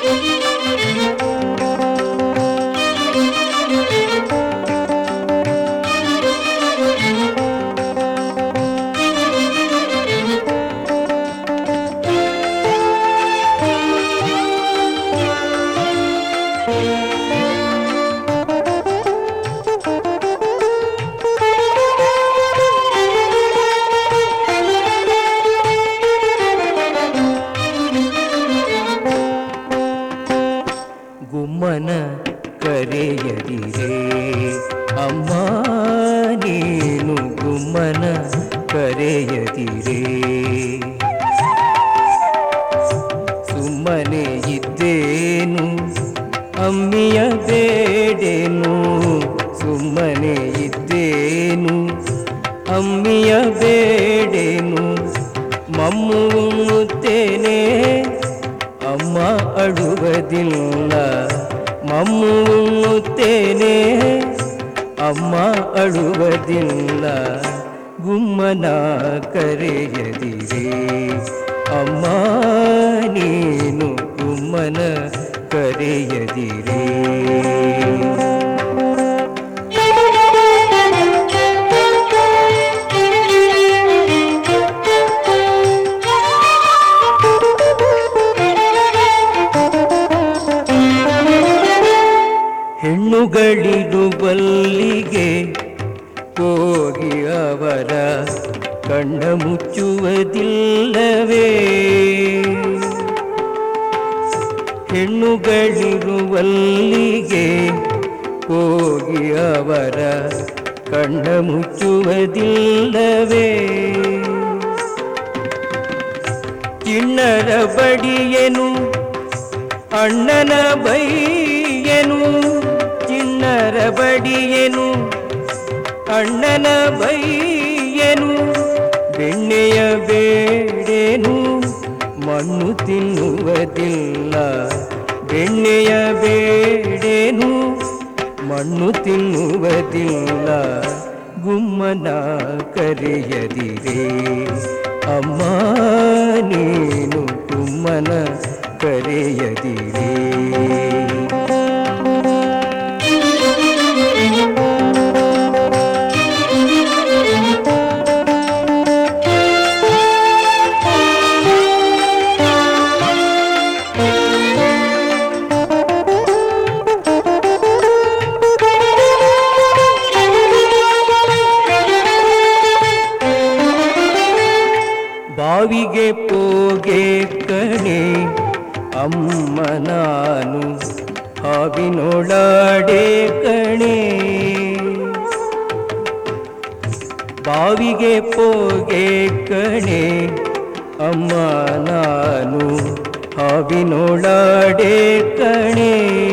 ಗುಮ್ಮನ ಕರೆಯದಿರೇ ಅಮ್ಮ ನೀನು ಗುಮ್ಮನ ಕರೆಯದಿರೇ ಸುಮ್ಮನೆ ಇದ್ದೇನು ಅಮ್ಮಿಯ ಬೇಡೇನು ಸುಮ್ಮನೆ ಇದ್ದೇನು ಅಮ್ಮಿಯ ಬೇಡೇನು ಮಮ್ಮು ಉಣ್ಣುತ್ತೇನೆ ಅಮ್ಮ ಅಳುವುದಿಲ್ಲ ಮಮ್ಮು ಉಣ್ಣುತ್ತೇನೆ ಅಮ್ಮ ಅಳುವುದಿಲ್ಲ ಗುಮ್ಮನ ಕರೆಯದಿರೇ ಅಮ್ಮ ನೀನು ಗುಮ್ಮನ ಕರೆಯದಿರೇ ಹೆಣ್ಣುಗಳಿಡುವಲ್ಲಿಗೆ ಹೋಗಿ ಅವರ ಕಣ್ಣ ಮುಚ್ಚುವುದಿಲ್ಲವೇ ಹೆಣ್ಣುಗಳಿರುವಲ್ಲಿಗೆ ಹೋಗಿ ಅವರ ಕಣ್ಣ ಮುಚ್ಚುವುದಿಲ್ಲವೇ ಚಿಣ್ಣರ ಬಡಿಯನು ಅಣ್ಣನ ಬೈಯನು ಚಿಣ್ಣರ ಬಡಿಯನು ಅಣ್ಣನ ಬೈಯನು ಬೆಣ್ಣೆಯ ಬೇಡೇನು ಮಣ್ಣು ತಿನ್ನುವುದಿಲ್ಲ ಬೆಣ್ಣೆಯ ಬೇಡೇನು ಮಣ್ಣು ತಿನ್ನುವುದಿಲ್ಲ ಗುಮ್ಮನ ಕರೆಯದಿರೇ ಅಮ್ಮ ನೀನು ಗುಮ್ಮನ ಕರೆಯದಿರೇ ಬಾವಿಗೆ ಪೋಗೆ ಕಣೆ ಅಮ್ಮ ನಾನು ಹಾವಿನೊಳಾಡೆ ಕಣೆ ಬಾವಿಗೆ ಪೋಗೆ ಕಣೆ ಅಮ್ಮ ನಾನು ಹಾವಿನೊಳಾಡೆ ಕಣೆ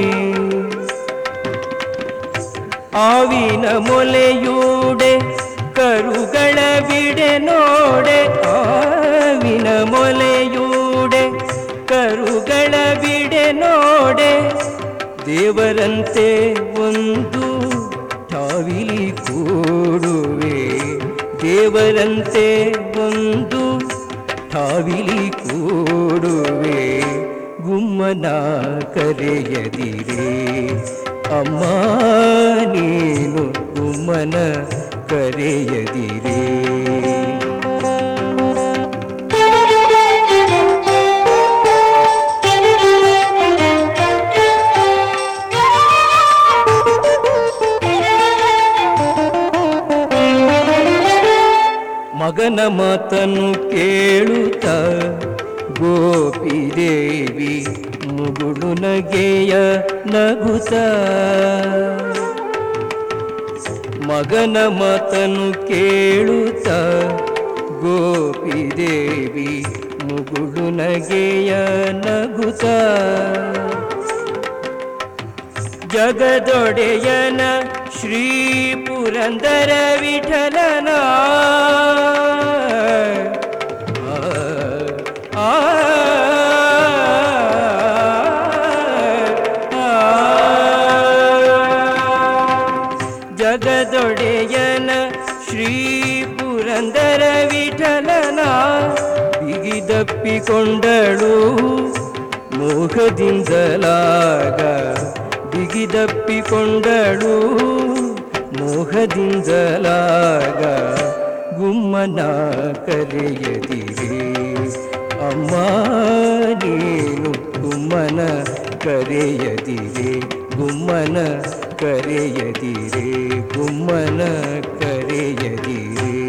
ಆವಿನ ಮೊಲೆಯೂಡೆ ಕರುಗಳ ಬಿಡೆ ನೋಡೆ ಆವಿನ ಮೊಲೆಯೂಡೆ ಕರುಗಳ ಬಿಡೆ ನೋಡೆ ದೇವರಂತೆ ಒಂದು ಠಾವಿಲಿ ಕೂಡುವೆ ದೇವರಂತೆ ಒಂದು ಠಾವಿಲಿ ಕೂಡುವೆ ಗುಮ್ಮನ ಕರೆಯದಿರೇ ಅಮ್ಮ ನೀನು ಗುಮ್ಮನ ಕರೆಯದಿರೇ ಮಗನ ಮಾತನ್ನು ಕೇಳುತ್ತ ಗೋಪಿದೇವಿ ಮುಗುಳು ನಗೆಯ ನಗುತ್ತ ಮಗನ ಮಾತನ್ನು ಕೇಳುತ್ತ ಗೋಪಿದೇವಿ ಮುಗುಳು ನಗೆಯ ನಗುತ್ತ ಜಗದೊಡೆಯನ ಶ್ರೀ ಪುರಂದರ ವಿಠಲನ ಆ, ಆ, ಆ. ಜಗದೊಡೆಯನ ಶ್ರೀ ಪುರಂದರ ವಿಠಲನ ಬಿಗಿದಪ್ಪಿಕೊಂಡಳು ಮೋಹದಿಂದಲಾಗ ಬಿಗಿದಪ್ಪಿಕೊಂಡಳು ಮೋಹದಿಂದಲಾಗ ಗುಮ್ಮನ ಕರೆಯದಿರೆ ಅಮ್ಮ ನೀನು ಗುಮ್ಮನ ಕರೆಯದಿರೆ ಗುಮ್ಮನ ಕರೆಯದಿರೆ ಗುಮ್ಮನ ಕರೆಯದಿರೆ